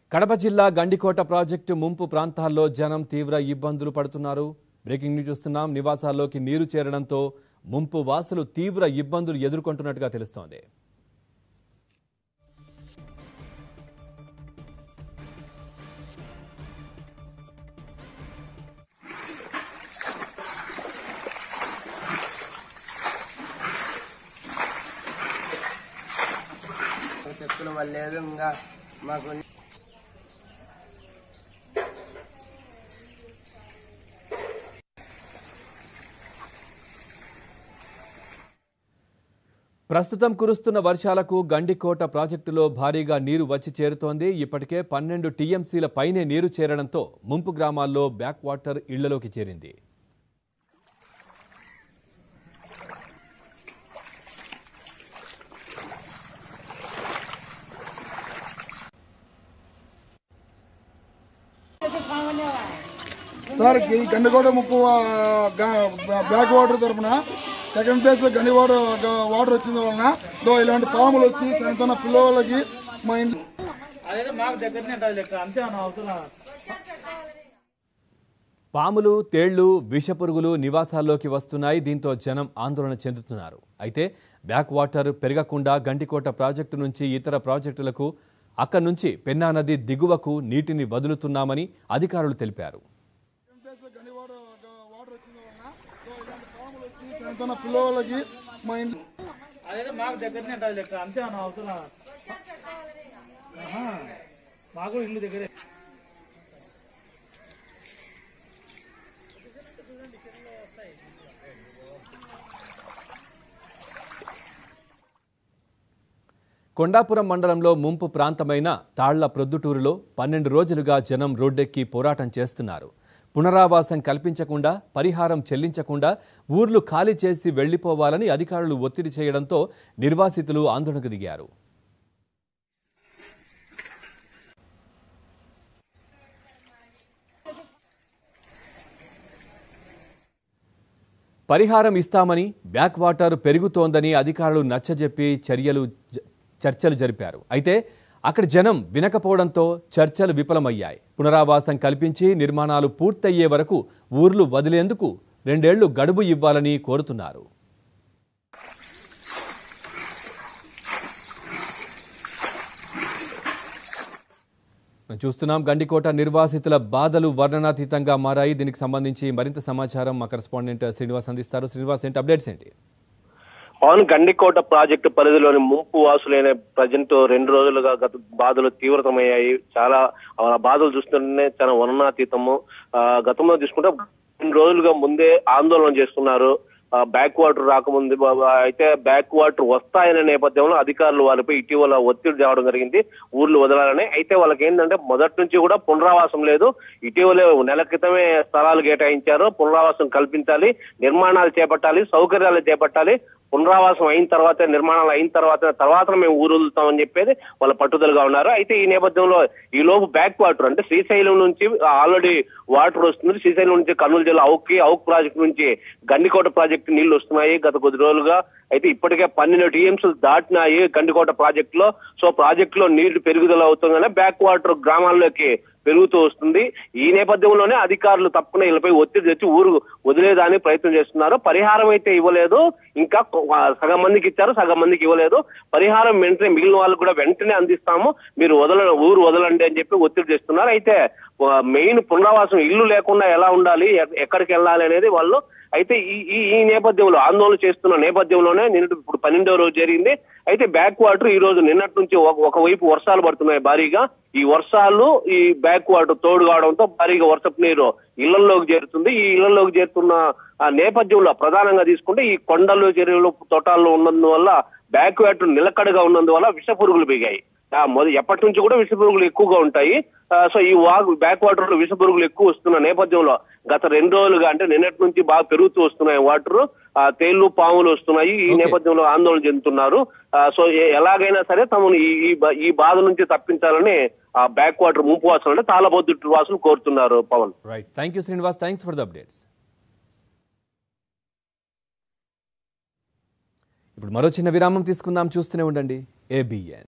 కడప జిల్లా గండికోట ప్రాజెక్టు ముంపు ప్రాంతాల్లో జనం తీవ్ర ఇబ్బందులు పడుతున్నారు బ్రేకింగ్ న్యూస్ చూస్తున్నాం నివాసాల్లోకి నీరు చేరడంతో ముంపు వాసులు తీవ్ర ఇబ్బందులు ఎదుర్కొంటున్నట్టుగా తెలుస్తోంది చెక్కులు మళ్ళీ లేదు ఇంకా మాకు ప్రస్తుతం కురుస్తున్న వర్షాలకు గండికోట ప్రాజెక్టులో భారీగా నీరు వచ్చి చేరుతోంది ఇప్పటికే పన్నెండు టీఎంసీల పైనే నీరు చేరడంతో ముంపు గ్రామాల్లో బ్యాక్ వాటర్ ఇళ్లలోకి చేరింది సార్ ఈ గండికోట ముప్పు ఆ, గా- బ్యాక్ వాటర్ తరపున సెకండ్ ప్లేస్ లో గండికోట గా- వాటర్ వచ్చింది వలన దో ఇలాంటి పాములు వచ్చి చిన్న చిన్న పిల్లలకి మా ఇంటి అదే మాకు దగ్గరనే ఉంటుంది లెక్క అంతే అన్న అవసరం పాములు తేళ్లు విషపురుగులు నివాసాల్లోకి వస్తున్నాయి దీంతో జనం ఆందోళన చెందుతున్నారు అయితే బ్యాక్ వాటర్ పెరగకుండా గండికోట ప్రాజెక్టు నుంచి ఇతర ప్రాజెక్టులకు అక్కడి నుంచి పెన్నా నది దిగువకు నీటిని వదులుతున్నామని అధికారులు తెలిపారు సెకండ్ ప్లేస్ లో గండికోట గా- వాటర్ వచ్చింది వలన దో ఇలాంటి పాములు వచ్చి చిన్న చిన్న పిల్లలకి మా ఇంటి అదే మాకు దగ్గరనే ఉంటుంది లెక్క అంతే అన్న అవసరం ఆహా. మాకు ఇల్లు దగ్గరే కొండాపురం మండలంలో ముంపు ప్రాంతమైన తాళ్ల ప్రొద్దుటూరులో పన్నెండు రోజులుగా జనం రోడ్డెక్కి పోరాటం చేస్తున్నారు పునరావాసం కల్పించకుండా పరిహారం చెల్లించకుండా ఊర్లు ఖాళీ చేసి వెళ్లిపోవాలని అధికారులు ఒత్తిడి చేయడంతో నిర్వాసితులు ఆందోళనకు దిగారు పరిహారం ఇస్తామని బ్యాక్ వాటర్ పెరుగుతోందని అధికారులు నచ్చజెప్పి చర్యలు జ- చర్చలు జరిపారు అయితే అక్కడ జనం వినకపోవడంతో చర్చలు విఫలమయ్యాయి పునరావాసం కల్పించి నిర్మాణాలు పూర్తయ్యే వరకు ఊర్లు వదిలేందుకు రెండేళ్లు గడువు ఇవ్వాలని కోరుతున్నారు మనం చూస్తున్నాం గండికోట నిర్వాసితుల బాధలు వర్ణనాతీతంగా మారాయి దీనికి సంబంధించి మరింత సమాచారం మా కరెస్పాండెంట్ శ్రీనివాస్ అందిస్తారు శ్రీనివాస్ ఏంటి అప్డేట్స్ ఏంటి పవన్ గండికోట ప్రాజెక్టు పరిధిలోని ముంపు వాసులైన ప్రజెంట్ రెండు రోజులుగా గత బాధలు తీవ్రతమయ్యాయి చాలా ఆ బాధలు చూస్తుంటే చాలా వర్ణనాతీతము ఆ, గతంలో తీసుకుంటే రెండు రోజులుగా ముందే ఆందోళన చేస్తున్నారు ఆ, బ్యాక్ వాటర్ రాకముందు బా- అయితే బ్యాక్ వాటర్ వస్తాయనే నేపథ్యంలో అధికారులు వారిపై ఇటీవల ఒత్తిడి తేవడం జరిగింది ఊర్లు వదలాలని అయితే వాళ్ళకి ఏంటంటే మొదటి నుంచి కూడా పునరావాసం లేదు ఇటీవలే నెల క్రితమే స్థలాలు కేటాయించారు పునరావాసం కల్పించాలి నిర్మాణాలు చేపట్టాలి సౌకర్యాలు చేపట్టాలి పునరావాసం అయిన తర్వాత నిర్మాణాలు అయిన తర్వాత తర్వాత మేము ఊరు వదులుతామని చెప్పేది వాళ్ళ పట్టుదలగా ఉన్నారు అయితే ఈ నేపథ్యంలో ఈ లోపు బ్యాక్ వాటర్ అంటే శ్రీశైలం నుంచి ఆల్రెడీ వాటర్ వస్తుంది శ్రీశైలం నుంచి కర్నూలు జిల్లా అవుక్కి అవుక్ ప్రాజెక్ట్ నుంచి గండికోట ప్రాజెక్టు నీళ్లు వస్తున్నాయి గత కొద్ది రోజులుగా అయితే ఇప్పటికే పన్నెండు టీఎంసీలు దాటినాయి గండికోట ప్రాజెక్ట్ లో సో ప్రాజెక్ట్ లో నీళ్లు పెరుగుదల అవుతుందనే బ్యాక్ వాటర్ గ్రామాల్లోకి పెరుగుతూ వస్తుంది ఈ నేపథ్యంలోనే అధికారులు తప్పకుండా వీళ్ళపై ఒత్తిడి తెచ్చి ఊరు వదిలేదానికి ప్రయత్నం చేస్తున్నారు పరిహారం అయితే ఇవ్వలేదు ఇంకా కొ- ఆ, సగం మందికి ఇచ్చారు సగం మందికి ఇవ్వలేదు పరిహారం వెంటనే మిగిలిన వాళ్ళకు కూడా వెంటనే అందిస్తాము మీరు వదల ఊరు వదలండి అని చెప్పి ఒత్తిడి చేస్తున్నారు అయితే మెయిన్ పునరావాసం ఇల్లు లేకుండా ఎలా ఉండాలి ఎ- ఎక్కడికి వెళ్ళాలి అనేది వాళ్ళు అయితే ఈ ఈ ఈ నేపథ్యంలో ఆందోళన చేస్తున్న నేపథ్యంలోనే నిన్నటి ఇప్పుడు పన్నెండవ రోజు జరిగింది అయితే బ్యాక్ వాటర్ ఈ రోజు నిన్నటి నుంచి ఒక- ఒకవైపు వర్షాలు పడుతున్నాయి భారీగా ఈ వర్షాలు ఈ బ్యాక్ వాటర్ తోడు కావడంతో భారీగా వర్షపు నీరు ఇళ్లలోకి చేరుతుంది ఈ ఇళ్లలోకి చేరుతున్న ఆ నేపథ్యంలో ప్రధానంగా తీసుకుంటే ఈ కొండలు చెరువులు తోటాల్లో ఉన్నందువల్ల బ్యాక్ వాటర్ నిలకడగా ఉన్నందువల్ల విష పురుగులు బిగాయి ఆ, మొద ఎప్పటి నుంచి కూడా విష పురుగులు ఎక్కువగా ఉంటాయి ఆ, సో ఈ వాగు బ్యాక్ వాటర్ లో విష పురుగులు ఎక్కువ వస్తున్న నేపథ్యంలో గత రెండు రోజులుగా అంటే నిన్నటి నుంచి బాగా పెరుగుతూ వస్తున్నాయి వాటర్ ఆ, తేళ్లు పాములు వస్తున్నాయి ఈ Okay. నేపథ్యంలో ఆందోళన చెందుతున్నారు ఆ, సో ఏ- ఎలాగైనా సరే తమను ఈ ఈ బ- ఈ బాధ నుంచి తప్పించాలని ఆ బ్యాక్ వాటర్ ముంపు వాసులు అంటే తాళబొద్దు వాసులు కోరుతున్నారు Pavan right thank you Srinivas thanks for the updates ఇప్పుడు మరో చిన్న విరామం తీసుకుందాం చూస్తూనే ఉండండి ఏబిఎన్